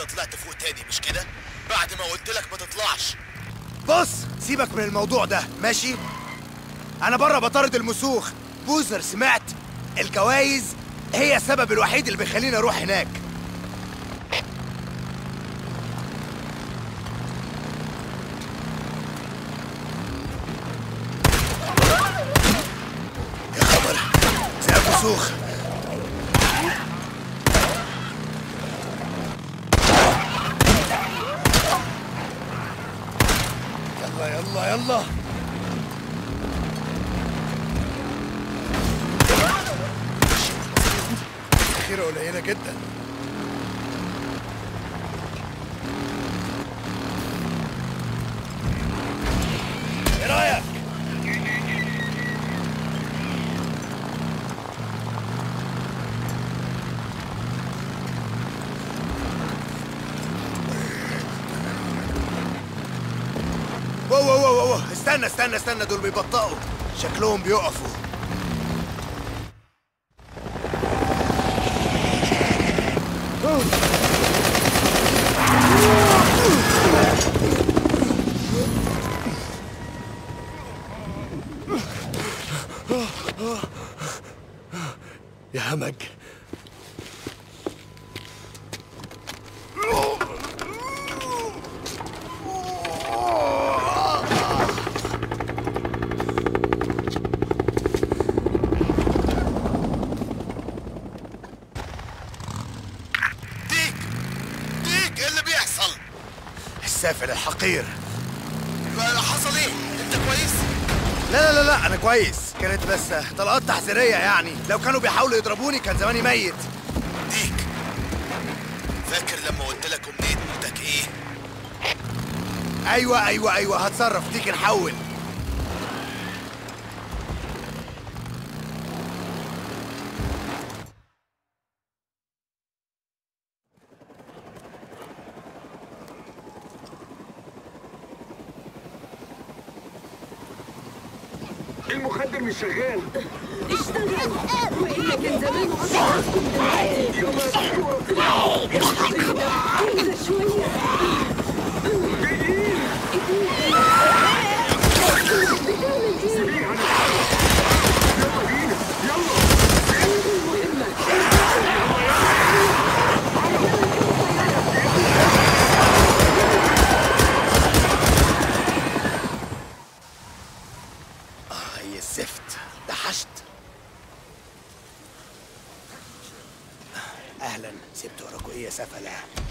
طلعت فوق تاني مش كده بعد ما قلت لك ما تطلعش بص سيبك من الموضوع ده ماشي انا بره بطارد المسوخ بوزر سمعت الجوائز هي السبب الوحيد اللي بيخليني اروح هناك يا خبر سيب مسوخ يلا يلا يلا خيرة قليلة جدا ايه رأيك؟ واو واو واو واو استنى استنى استنى دول بيبطئوا شكلهم بيقفوا يا همج ديك ديك ايه اللي بيحصل السافل الحقير حصل ايه انت كويس لا لا لا لا انا كويس كانت بس طلقات تحذيريه يعني لو كانوا بيحاولوا يضربوني كان زماني ميت ديك فاكر لما قلت لك امنيه موتك ايه ايوه ايوه ايوه هتصرف تيجي نحول المخدر مش شغال اشتغل والا كان زمان عصر انت شويه آه يا الزفت دحشت اهلا سبت وراكوا ايه يا سفله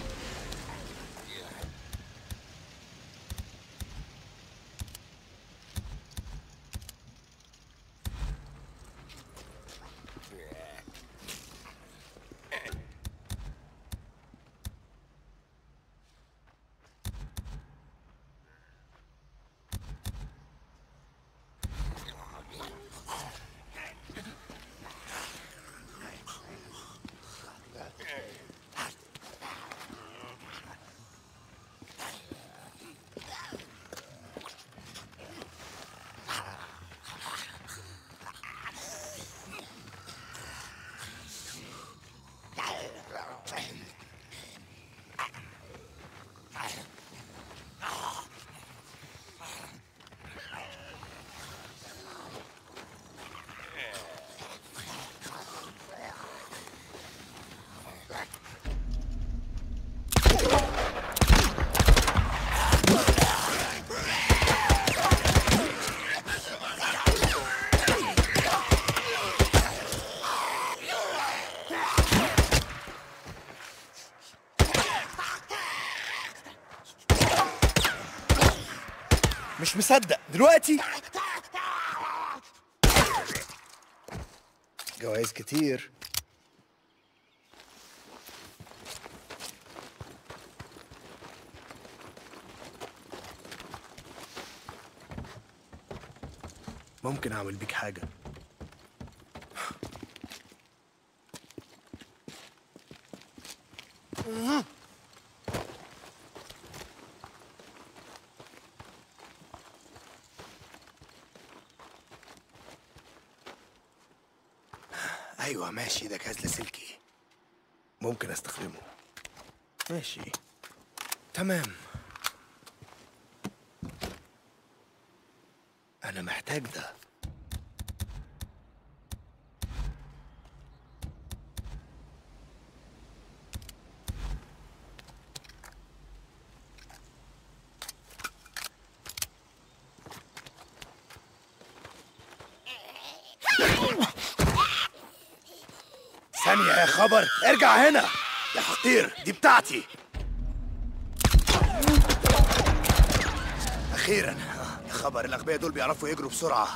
مش مصدق دلوقتي جوائز كتير ممكن اعمل بيك حاجه ايوه ماشي ده جهاز لاسلكي ممكن استخدمه ماشي تمام انا محتاج ده ثانية يا خبر ارجع هنا يا حقير دي بتاعتي أخيرا يا خبر الأغبياء دول بيعرفوا يجروا بسرعة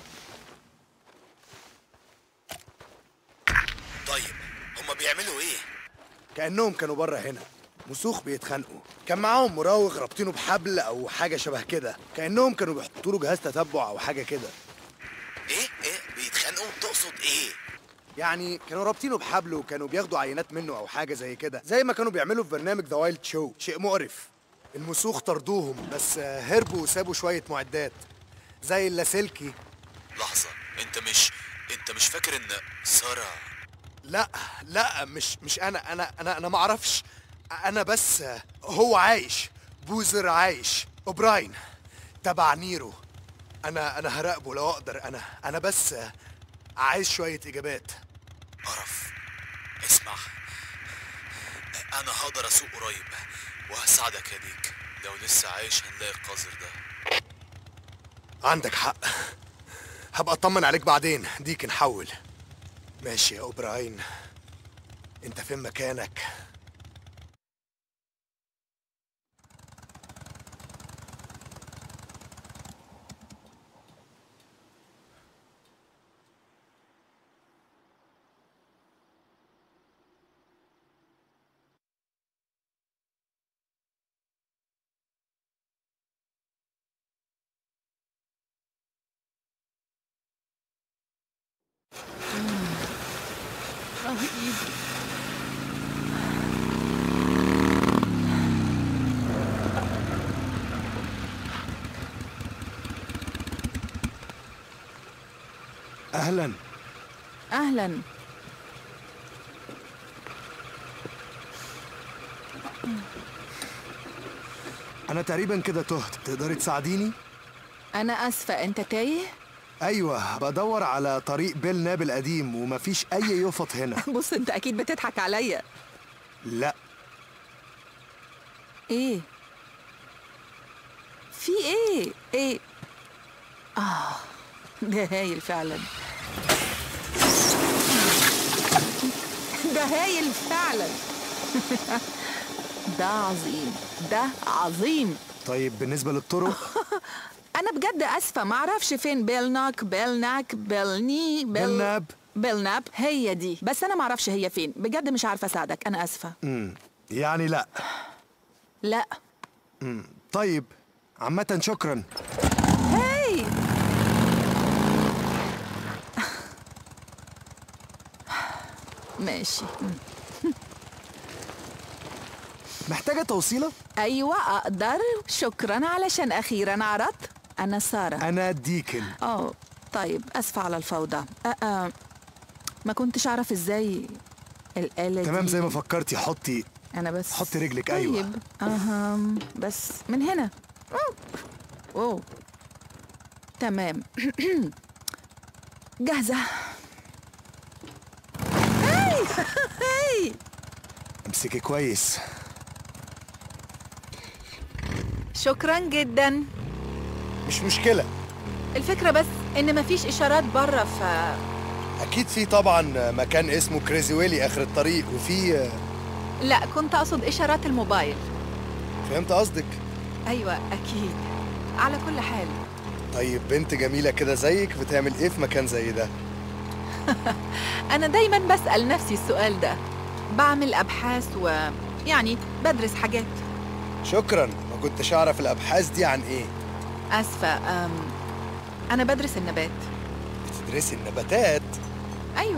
طيب هما بيعملوا ايه كأنهم كانوا بره هنا مسوخ بيتخانقوا كان معاهم مراوغ رابطينه بحبل أو حاجة شبه كده كأنهم كانوا بيحطوا له جهاز تتبع أو حاجة كده ايه ايه بيتخانقوا تقصد ايه يعني كانوا رابطينه بحبل وكانوا بياخدوا عينات منه او حاجه زي كده زي ما كانوا بيعملوا في برنامج ذا وايلد شو شيء مقرف المسوخ طردوهم بس آه، هربوا وسابوا شويه معدات زي اللاسلكي لحظة انت مش انت مش فاكر ان سارة لا لا مش مش انا انا انا انا ما اعرفش انا بس آه، هو عايش بوزر عايش اوبراين تبع نيرو انا انا هراقبه لو اقدر انا انا بس آه، عايز شويه اجابات قرف اسمع انا هقدر اسوق قريب وهساعدك يا ديك لو لسه عايش هنلاقي القذر ده عندك حق هبقى اطمن عليك بعدين ديك نحول ماشي يا اوبراين انت فين مكانك رهيب اهلا اهلا انا تقريبا كده تهت تقدري تساعديني انا اسفه انت تايه ايوه بدور على طريق بيل ناب القديم ومفيش اي يفط هنا بص انت اكيد بتضحك عليا لا ايه في ايه ايه اه ده هايل فعلا ده هايل فعلا ده عظيم ده عظيم طيب بالنسبه للطرق انا بجد اسفه ما اعرفش فين بيلناك بيلناك بيلني بيل... بيلناب. بيلناب هي دي بس انا ما اعرفش هي فين بجد مش عارفه اساعدك انا اسفه امم يعني لا لا طيب عامه شكرا هاي ماشي محتاجه توصيله ايوه اقدر شكرا علشان اخيرا عرضت انا ساره انا ديكن اه طيب اسفه على الفوضى أه أه ما كنتش اعرف ازاي الآلة تمام دي زي ما فكرتي حطي انا بس حطي رجلك، طيب. أيوة. اها بس من هنا أوه. اوه تمام جاهزة هاي هاي امسكي كويس شكرا جدا مش مشكله الفكرة بس ان مفيش اشارات بره ف اكيد في طبعا مكان اسمه كريزي ويلي اخر الطريق وفي لا كنت اقصد اشارات الموبايل فهمت قصدك ايوه اكيد على كل حال طيب بنت جميله كده زيك بتعمل ايه في مكان زي ده أنا دايما بسأل نفسي السؤال ده بعمل أبحاث ويعني بدرس حاجات شكرا ما كنتش اعرف الابحاث دي عن ايه آسفة أم أنا بدرس النبات بتدرسي النباتات أيوة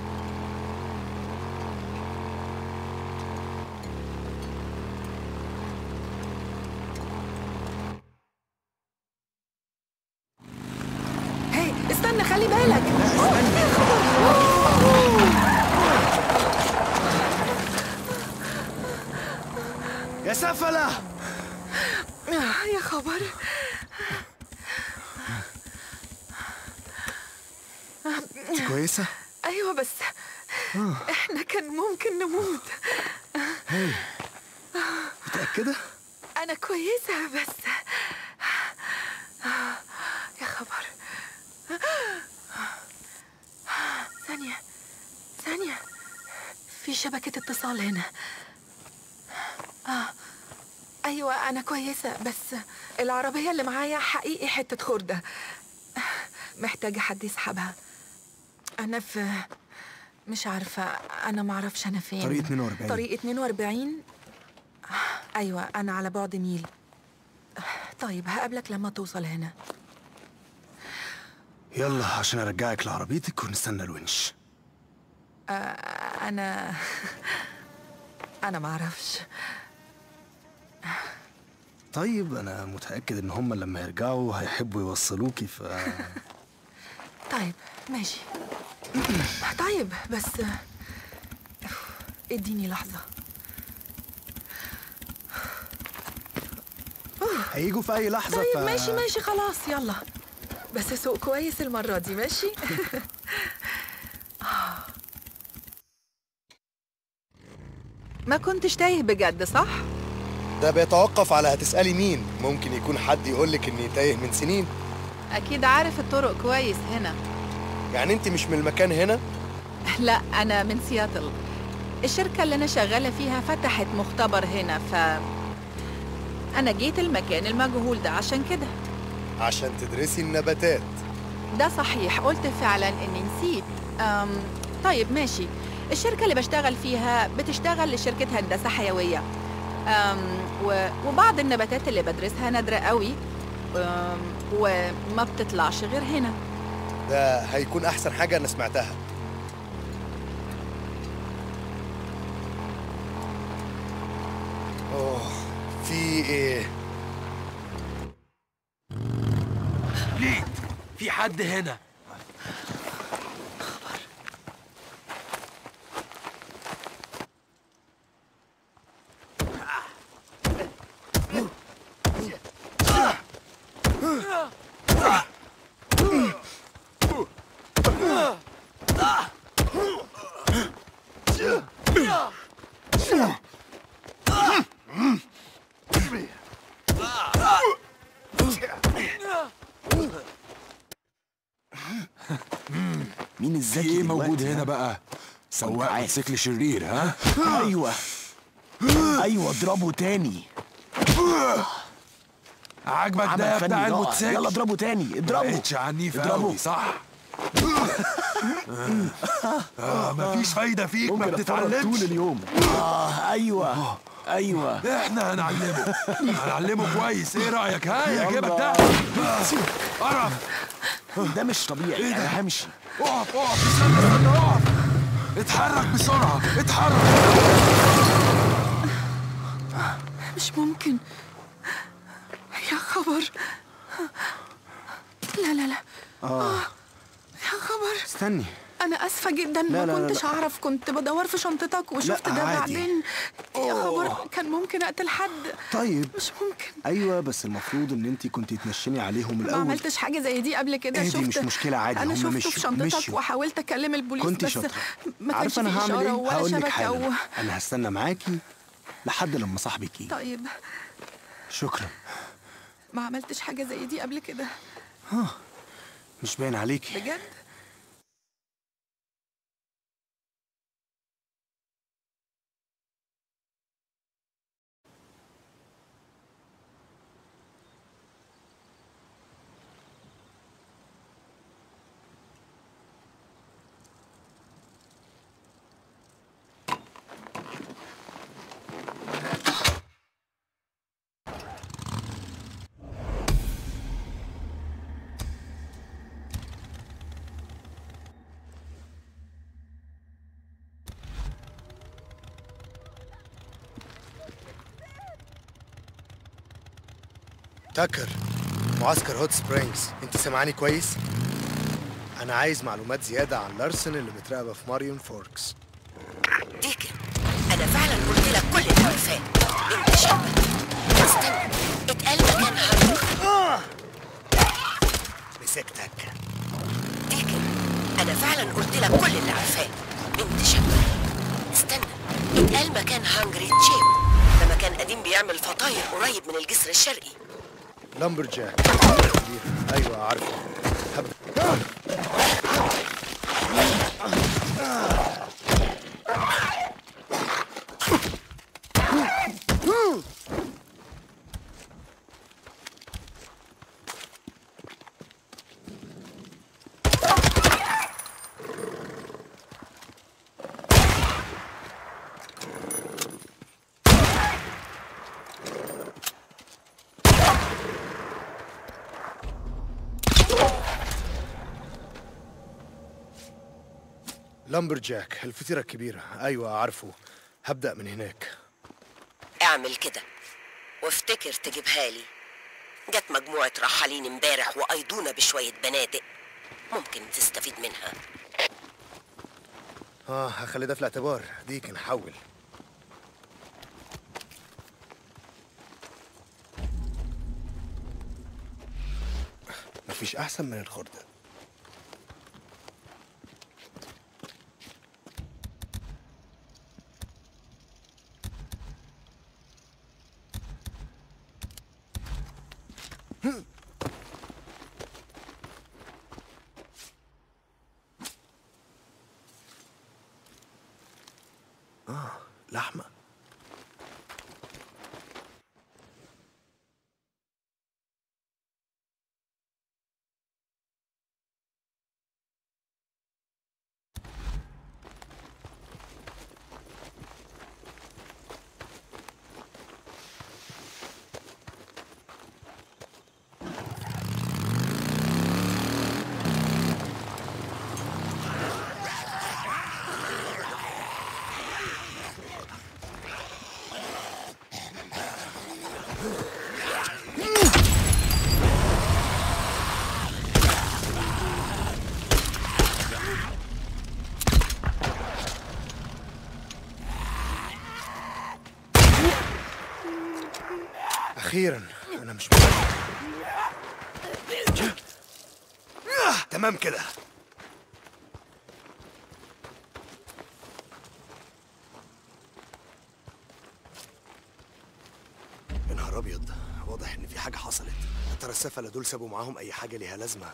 هاي استنى خلي بالك سفلة آه، يا خبر انت كويسة؟ ايوه بس احنا كان ممكن نموت متأكدة؟ انا كويسه بس يا خبر ثانيه ثانيه في شبكه اتصال هنا آه. ايوه انا كويسه بس العربيه اللي معايا حقيقي حته خرده محتاجه حد يسحبها انا في مش عارفه انا معرفش انا فين طريق 42. طريق 42 ايوه انا على بعد ميل طيب هقابلك لما توصل هنا يلا عشان ارجعك لعربيتك ونستنى الونش انا انا معرفش طيب انا متأكد ان هم لما يرجعوا هيحبوا يوصلوكي ف طيب ماشي طيب بس اديني لحظه هيجوا في اي لحظة طيب ف... ماشي ماشي خلاص يلا بس سوق كويس المرة دي ماشي ما كنتش تايه بجد صح؟ ده بيتوقف على هتسألي مين ممكن يكون حد يقولك اني تايه من سنين أكيد عارف الطرق كويس هنا يعني انت مش من المكان هنا لا أنا من سياتل الشركة اللي أنا شغالة فيها فتحت مختبر هنا ف أنا جيت المكان المجهول ده عشان كده عشان تدرسي النباتات ده صحيح قلت فعلا اني نسيت أم طيب ماشي الشركة اللي بشتغل فيها بتشتغل لشركة هندسة حيوية أم و... وبعض النباتات اللي بدرسها نادرة قوي أم وما بتطلعش غير هنا ده هيكون احسن حاجة انا سمعتها اوه في ايه ليد في حد هنا مين الذكي في ايه دلوقتي موجود ده؟ هنا بقى؟ سواق عارف. موتوسيكل شرير ها؟ ايوه ايوه اضربه تاني عاجبك عمل ده فني بتاع رائع. الموتوسيكل؟ يلا اضربه تاني ما اضربه بقتش عنيف اضربه. قوي صح؟ آه مفيش فايدة فيك ما ممكن اتفرج طول بتتعلمش اليوم اه ايوه ايوه احنا هنعلمه هنعلمه كويس ايه رأيك ها يا جيبك ده؟ قرف ده مش طبيعي انا همشي اقف اقف استنى استنى اقف اتحرك بسرعة اتحرك مش ممكن يا خبر لا لا لا آه. يا خبر استني أنا آسفة جدا لا، ما لا، لا، كنتش لا. أعرف كنت بدور في شنطتك وشفت لا، ده عادي. بعدين يا خبر كان ممكن أقتل حد طيب مش ممكن ايوه بس المفروض ان انت كنت تنشني عليهم ما الاول عملتش حاجة زي دي قبل كده ايه شفت دي مش مشكلة عادي أنا هم شفته مشوا في شنطتك مشوا. وحاولت أكلم البوليس كنت بس شاطرة ما كانش عارفة في انا هعمل إشارة ايه ولا هقول لك شبكة حالا و... انا هستنى معاكي لحد لما صاحبك يجي طيب شكرا ما عملتش حاجة زي دي قبل كده مش باين عليكي بجد تاكر معسكر هوت سبرينجز انت سامعاني كويس انا عايز معلومات زياده عن لارسن اللي متراقبه في ماريون فوركس ديكن انا فعلا قلت لك كل اللي عارفاه انت شاب استنى اتقال مكان هارد مسكتك ديكن انا فعلا قلت لك كل اللي عارفاه انت شاب استنى اتقال مكان هانجري تشيب ده مكان قديم بيعمل فطاير قريب من الجسر الشرقي لامبر جاك كبير ايوه عارفه هب... لامبر جاك الفطيرة الكبيرة ايوه عارفه هبدأ من هناك اعمل كده وافتكر تجيبها لي جت مجموعة رحالين امبارح وأيضونا بشوية بنادق ممكن تستفيد منها اه هخلي ده في الاعتبار ديك نحول مفيش احسن من الخردة لحمة أخيرا أنا مش مصدق. تمام كده يا نهار أبيض واضح إن في حاجة حصلت يا ترى السفلة دول سابوا معاهم أي حاجة ليها لازمة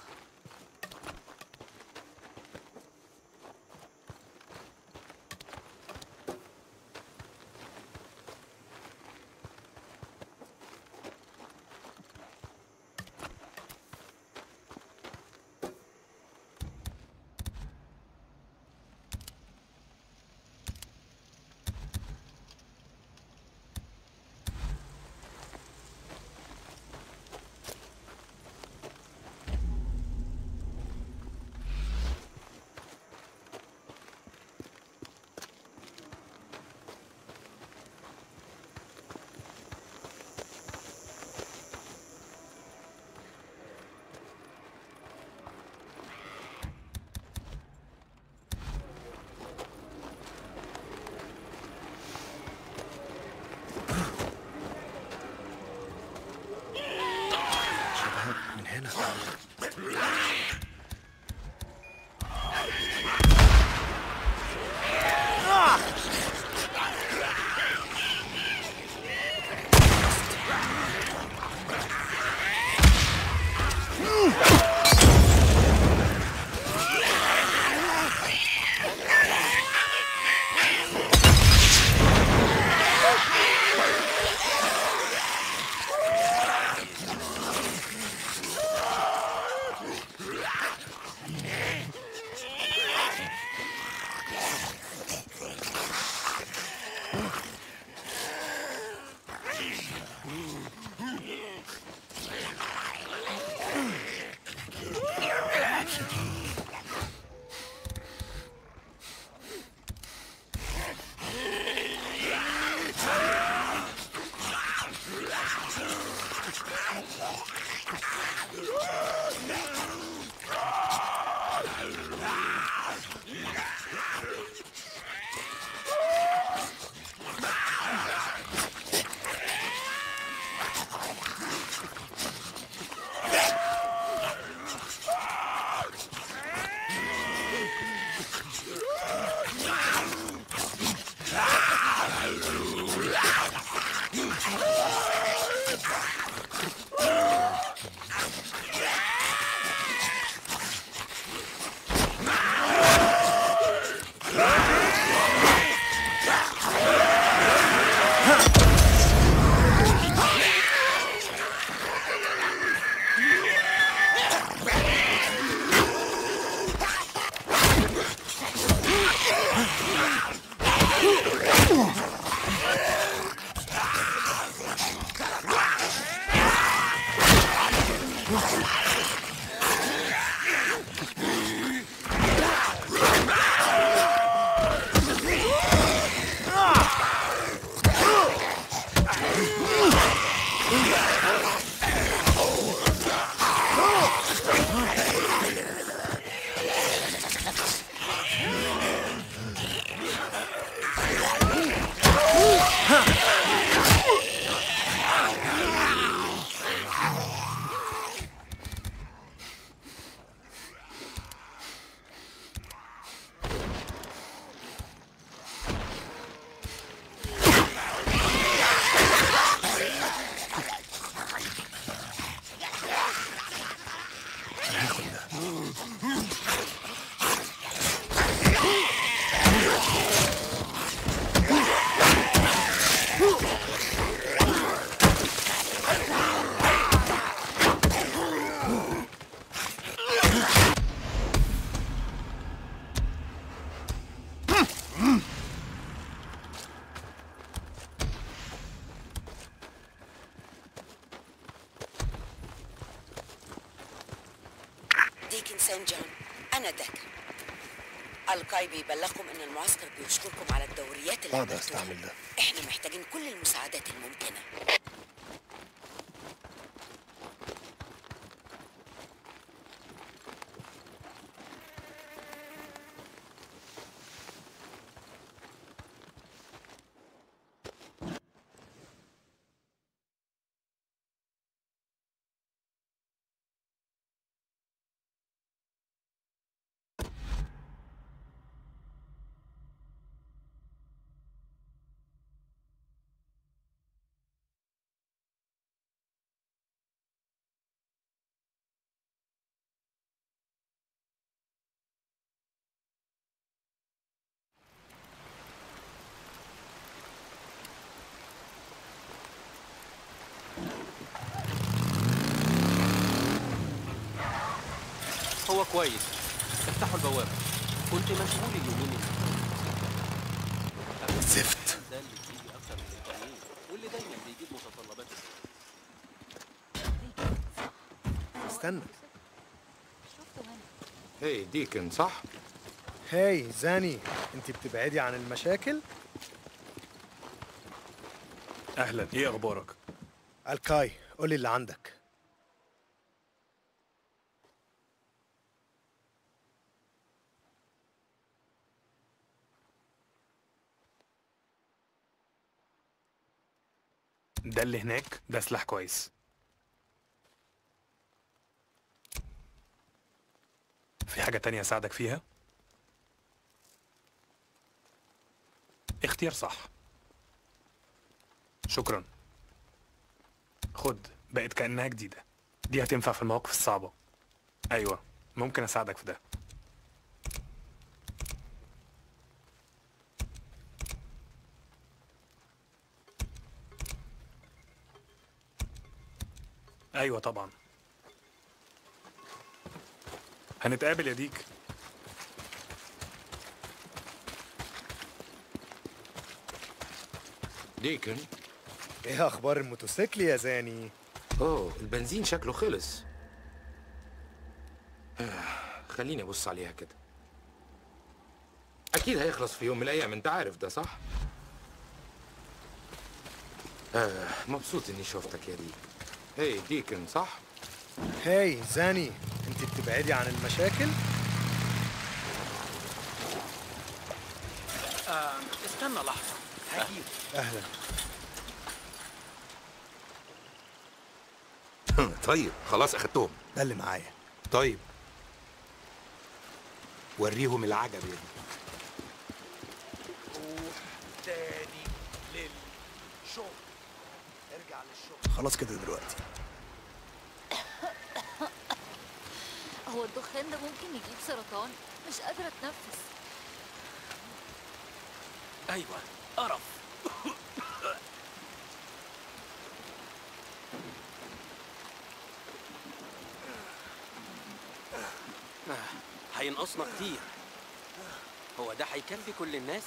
شبهها من هنا كابتن سان جون أنا داكا القاي بيبلغكم إن المعسكر بيشكركم على الدوريات اللي أقدر عملتوها أستعمل ده. إحنا محتاجين كل المساعدات الممكنة هو كويس افتحوا البوابة كنت مشغول اليومين اللي زفت ده اللي بيجي أكتر من التانيين واللي دايما بيجيب متطلبات استنى هي ديكن صح؟ هاي زاني انت بتبعدي عن المشاكل اهلا ايه اخبارك الكاي قولي اللي عندك ده اللي هناك ده سلاح كويس في حاجة تانية أساعدك فيها؟ اختيار صح شكرا خد بقت كأنها جديدة دي هتنفع في المواقف الصعبة أيوة ممكن أساعدك في ده أيوة طبعا هنتقابل يا ديك ديكن ايه اخبار الموتوسيكل يا زاني اوه البنزين شكله خلص آه، خليني ابص عليها كده اكيد هيخلص في يوم من الايام انت عارف ده صح آه مبسوط اني شفتك يا ديك هي ديكن صح هاي زاني انت بتبعدي عن المشاكل استنى لحظة هجيب اهلا طيب خلاص اخدتهم ده اللي معايا طيب وريهم العجب يا دي تاني للشغل ارجع للشغل خلاص كده دلوقتي هو الدخان ده ممكن يجيب سرطان مش قادرة اتنفس أيوة قرف آه، هينقصنا كتير هو ده هيكفي كل الناس؟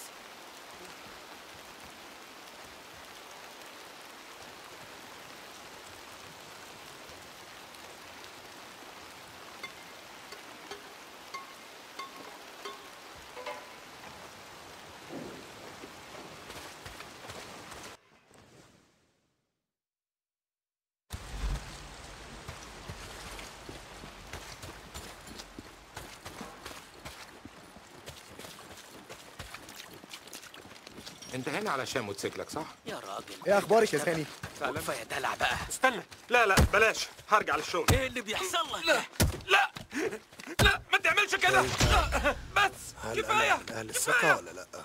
انت هنا علشان موتوسيكلك صح يا راجل ايه اخبارك يا زاني وقفة يا دلع بقى استنى لا لا بلاش هرجع للشغل ايه اللي بيحصل لك؟ لا لا لا ما تعملش كده لا، بس هل كفايه انا من اهل الثقة ولا لا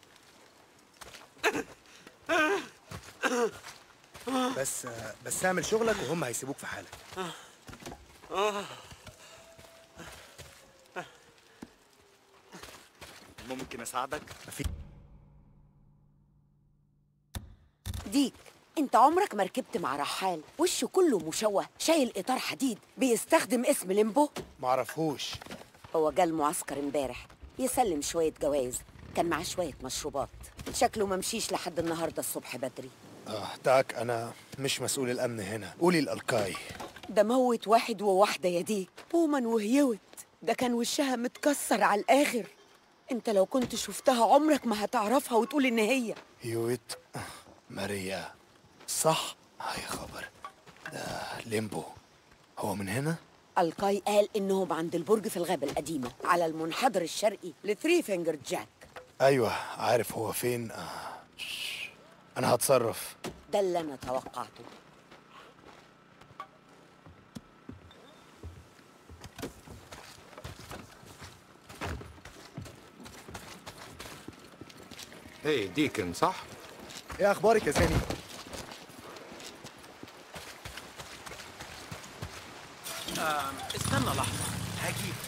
بس بس اعمل شغلك وهم هيسيبوك في حالك ممكن اساعدك ديك انت عمرك ما ركبت مع رحال وشه كله مشوه شايل اطار حديد بيستخدم اسم ليمبو معرفهوش هو جه المعسكر امبارح يسلم شوية جوايز كان معاه شوية مشروبات شكله ما مشيش لحد النهاردة الصبح بدري اه تاك انا مش مسؤول الامن هنا قولي الالكاي ده موت واحد وواحدة يا ديك بومن وهيوت ده كان وشها متكسر على الآخر انت لو كنت شفتها عمرك ما هتعرفها وتقول ان هي هيويت ماريا صح هاي خبر ده ليمبو هو من هنا القاي قال انهم عند البرج في الغابة القديمة على المنحدر الشرقي لثري فينجر جاك ايوه عارف هو فين آه. شش. انا هتصرف ده اللي انا توقعته هي ديكن صح؟ ايه اخبارك يا زاني آم، استنى لحظة هجيب